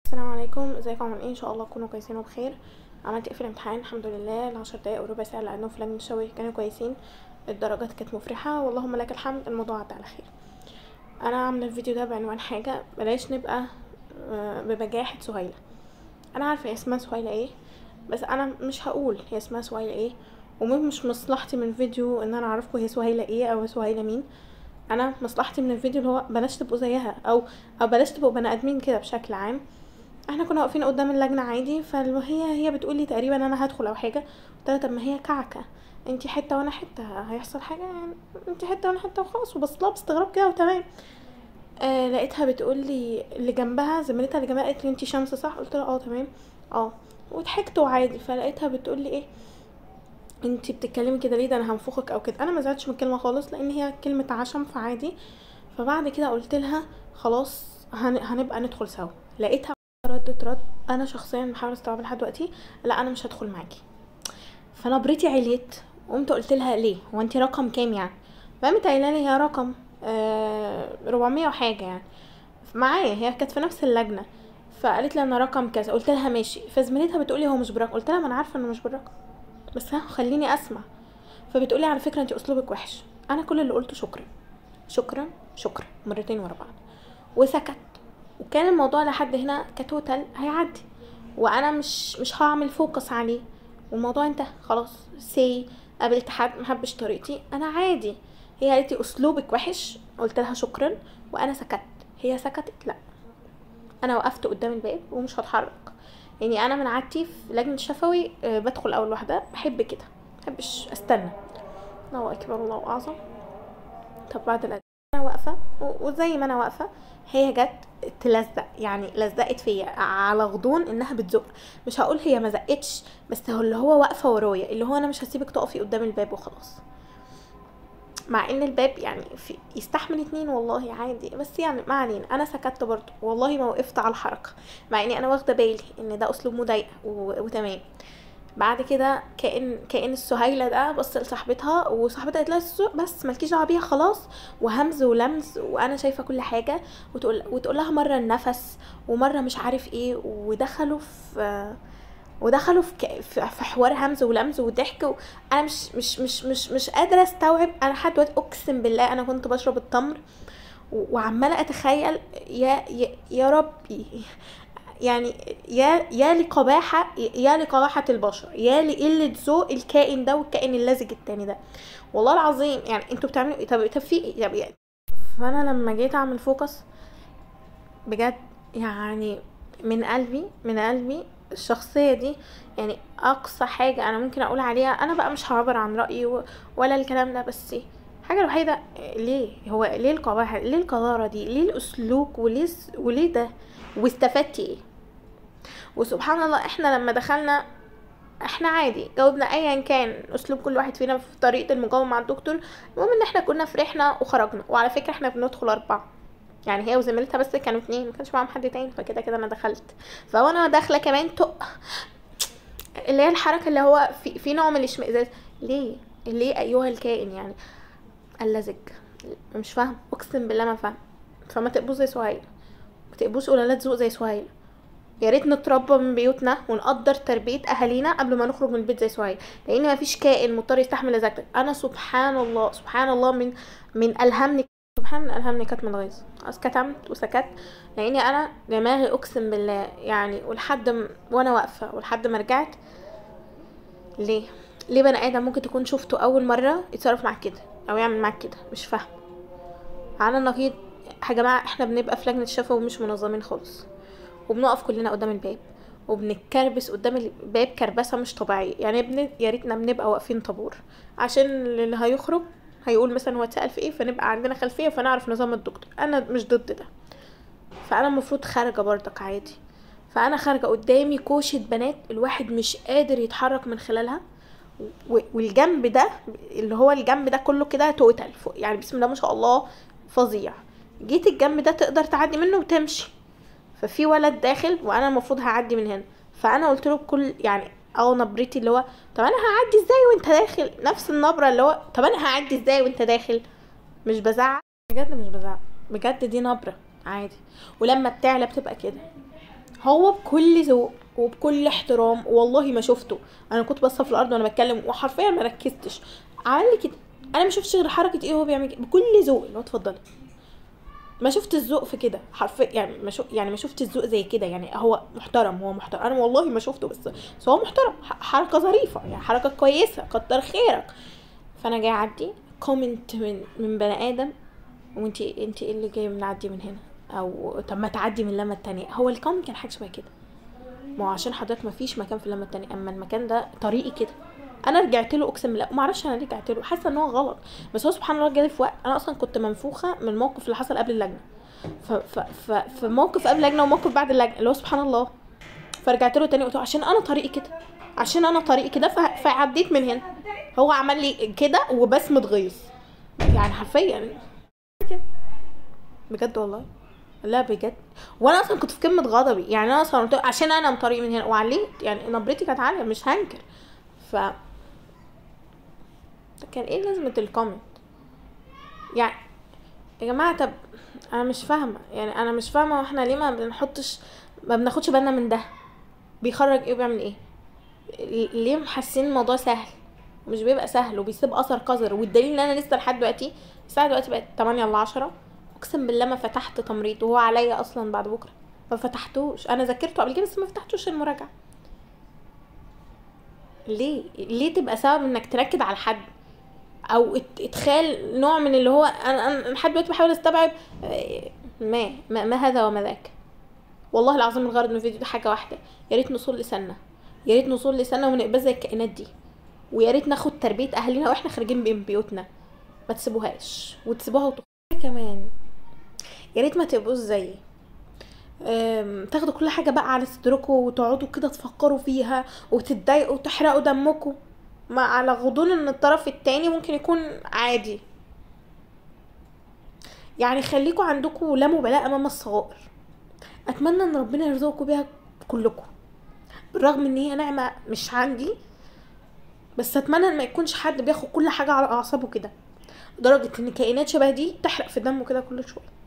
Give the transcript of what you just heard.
السلام عليكم ازيكم عاملين ايه ان شاء الله تكونوا كويسين وبخير عملت ايه في الامتحان الحمد لله العشر دقايق وربع ساعه اللي قعدناهم في لجنه الشوي كانوا كويسين الدرجات كانت مفرحه واللهم لك الحمد الموضوع عدى على خير انا عامله الفيديو ده بعنوان حاجه بلاش نبقى آه، ببجاحه سهيله انا عارفه هي اسمها سهيله ايه بس انا مش هقول هي اسمها سهيله ايه ومش مصلحتي من الفيديو ان انا اعرفكم هي سهيله ايه او سهيله مين انا مصلحتي من الفيديو اللي هو بلاش تبقوا زيها او او بلاش تبقوا بني ادمين كده بشكل عام احنا كنا واقفين قدام اللجنه عادي فهي هي بتقول لي تقريبا انا هدخل او حاجه قلت لها طب ما هي كعكه انتي حته وانا حته هيحصل حاجه يعني انتي حته وانا حته وخلاص وبص لها باستغراب كده وتمام آه لقيتها بتقول لي اللي جنبها زميلتها اللي جنبها قالت لي انتي شمس صح قلت لها اه تمام اه وضحكت وعادي فلقيتها بتقول لي ايه انتي بتتكلمي كده ليه ده انا هنفخك او كده انا ما زعلتش من الكلمه خالص لان هي كلمه عشم فعادي فبعد كده قلت لها خلاص هن... هنبقى ندخل سوا لقيتها ردت رد انا شخصيا بحاول استوعب لحد دلوقتي لا انا مش هدخل معاكي فنبرتي عليت قمت قلت لها ليه هو انت رقم كام يعني فقامت قايله لي هي رقم آه 400 وحاجه يعني معايا هي كانت في نفس اللجنه فقالت لي انا رقم كذا قلت لها ماشي فزميلتها بتقولي هو مش بالرقم قلت لها ما انا عارفه انه مش بالرقم بس ها خليني اسمع فبتقولي على فكره انت اسلوبك وحش انا كل اللي قلته شكرا شكرا شكرا مرتين ورا بعض وسكت وكان الموضوع لحد هنا كتوتال هيعدي وانا مش مش هعمل فوكس عليه والموضوع انتهى خلاص سي قابلت حد محبش طريقتي انا عادي هي قالت لي اسلوبك وحش قلت لها شكرا وانا سكت هي سكتت لا انا وقفت قدام الباب ومش هتحرك يعني انا من عادتي في لجنه الشفوي آه، بدخل اول واحده بحب كده محبش استنى الله اكبر الله اعظم طب بعد الأذان انا واقفه و- وزي ما انا واقفه هي جت تلزق يعني لزقت فيا على غضون انها بتزق مش هقول هي ما زقتش بس هو اللي هو واقفه ورايا اللي هو انا مش هسيبك تقفي قدام الباب وخلاص مع ان الباب يعني في يستحمل اتنين والله عادي بس يعني ما علينا انا سكت برضه والله ما وقفت على الحركه مع اني انا واخده بالي ان ده اسلوب مضايقه و- وتمام بعد كده كائن كائن السهيله ده بص لصاحبتها وصاحبتها قالت لها "سو- بس مالكيش دعوه بيها خلاص وهمز ولمز وانا شايفه كل حاجه وتقول وتقول لها مره النفس ومره مش عارف ايه ودخلوا في ودخلوا في ك- في في حوار همز ولمز وضحك و... انا مش مش مش مش مش قادره استوعب انا لحد دلوقتي اقسم بالله انا كنت بشرب التمر و- وعماله اتخيل يا يا, يا ربي يعني يا يا لقباحه يا لقباحه البشر يا لقله ذوق الكائن ده والكائن اللزج التاني ده والله العظيم يعني انتوا بتعملوا إيه؟ طب طب في ايه طب يعني فانا لما جيت اعمل فوكس بجد يعني من قلبي من قلبي الشخصية دي يعني أقصى حاجة أنا ممكن أقول عليها أنا بقى مش هعبر عن رأيي و- ولا الكلام ده بس الحاجة الوحيدة ليه هو ليه القباحة ليه القذارة دي ليه الأسلوب وليه س- وليه ده واستفدتي ايه وسبحان الله احنا لما دخلنا احنا عادي جاوبنا ايا كان اسلوب كل واحد فينا في طريقه المجاوبه مع الدكتور المهم ان احنا كنا فرحنا وخرجنا وعلى فكره احنا بندخل اربعه يعني هي وزميلتها بس كانوا اتنين ما كانش معاهم حد تاني فكده كده انا دخلت فوانا داخله كمان تق اللي هي الحركه اللي هو في في نوع من الاشمئزاز ليه ليه ايها الكائن يعني اللزج مش فاهم اقسم بالله ما فاهم فما تقبوش زي سهيل ما تقبوش قلالات ذوق زي سهيل يا ريت نتربى من بيوتنا ونقدر تربيه اهالينا قبل ما نخرج من البيت زي سهيل لان ما فيش كائن مضطر يستحمل لزجتك انا سبحان الله سبحان الله من من الهمني سبحان من الهمني كتم الغيظ خلاص كتمت وسكت لاني انا دماغي اقسم بالله يعني ولحد م... وانا واقفه ولحد ما رجعت ليه ليه بني ادم ممكن تكون شفته اول مره يتصرف معاك كده او يعمل معاك كده مش فاهم على النقيض يا جماعه احنا بنبقى في لجنه شفا ومش منظمين خالص وبنقف كلنا قدام الباب وبنتكربس قدام الباب كربسه مش طبيعيه يعني بن... يا ريتنا بنبقى واقفين طابور عشان اللي هيخرج هيقول مثلا هو اتسال في ايه فنبقى عندنا خلفيه فنعرف نظام الدكتور انا مش ضد ده فانا المفروض خارجه برضك عادي فانا خارجه قدامي كوشه بنات الواحد مش قادر يتحرك من خلالها و- والجنب ده اللي هو الجنب ده كله كده توتال فوق يعني بسم الله ما شاء الله فظيع جيت الجنب ده تقدر تعدي منه وتمشي ففي ولد داخل وانا المفروض هعدي من هنا فانا قلت له بكل يعني او نبرتي اللي هو طب انا هعدي ازاي وانت داخل نفس النبره اللي هو طب انا هعدي ازاي وانت داخل مش بزعق بجد مش بزعق بجد دي نبره عادي ولما بتعلى بتبقى كده هو بكل ذوق وبكل احترام والله ما شفته انا كنت باصه في الارض وانا بتكلم وحرفيا ما ركزتش عمل لي كده انا ما شفتش غير حركه ايه وهو بيعمل كده بكل ذوق اللي هو اتفضلي ما شفت الذوق في كده حرفيا يعني ما شو يعني ما شفت الذوق زي كده يعني هو محترم هو محترم انا والله ما شفته بس بس هو محترم ح- حركه ظريفه يعني حركه كويسه كتر خيرك فانا جاي اعدي كومنت من من بني ادم وانت انت ايه اللي جاي بنعدي من هنا او طب ما تعدي من اللمه التانية هو الكومنت كان حاجه شبه كده ما هو عشان حضرتك ما فيش مكان في اللمه التانية اما المكان ده طريقي كده انا رجعت له اقسم بالله وما اعرفش انا ليه رجعت له حاسه ان هو غلط بس هو سبحان الله جالي في وقت انا اصلا كنت منفوخه من الموقف اللي حصل قبل اللجنه ف ف ف في موقف قبل اللجنه وموقف بعد اللجنه اللي هو سبحان الله فرجعت له تاني قلت له عشان انا طريقي كده عشان انا طريقي كده ف- فعديت من هنا هو عمل لي كده وبس متغيظ يعني حرفيا كده بجد والله لا بجد وانا اصلا كنت في قمه غضبي يعني انا اصلا قلت له عشان انا طريقي من هنا وعليت يعني نبرتي كانت عاليه مش هنكر ف كان ايه لازمه الكومنت يعني يا جماعه طب انا مش فاهمه يعني انا مش فاهمه واحنا ليه ما بنحطش ما بناخدش بالنا من ده بيخرج ايه وبيعمل ايه ل- ليه محسين الموضوع سهل مش بيبقى سهل وبيسيب اثر قذر والدليل ان انا لسه لحد دلوقتي الساعه دلوقتي بقت 8 ل 10 اقسم بالله ما فتحت تمريض وهو عليا اصلا بعد بكره ما فتحتوش انا ذاكرته قبل كده بس ما فتحتوش المراجعه ليه ليه تبقى سبب انك تركز على حد او ات- ادخال نوع من اللي هو انا انا لحد دلوقتي بحاول استوعب آه، ما ما, ما هذا وما ذاك والله العظيم الغرض من الفيديو ده حاجه واحده يا ريت نصول لساننا يا ريت نصول لساننا وما نبقاش زي الكائنات دي ويا ريت ناخد تربيه اهالينا واحنا خارجين من بيوتنا ما تسيبوهاش وتسيبوها وتخرجوا كمان يا ريت ما تبقوش زيي أم، تاخدوا كل حاجه بقى على صدركم وتقعدوا كده تفكروا فيها وتتضايقوا وتحرقوا دمكم ما على غضون ان الطرف التاني ممكن يكون عادي يعني خليكوا عندكم لا مبالاة امام الصغائر اتمنى ان ربنا يرزقكم بيها كلكم بالرغم ان هي نعمة مش عندي بس اتمنى ان ما يكونش حد بياخد كل حاجة على اعصابه كده لدرجة ان كائنات شبه دي تحرق في دمه كده كل شوية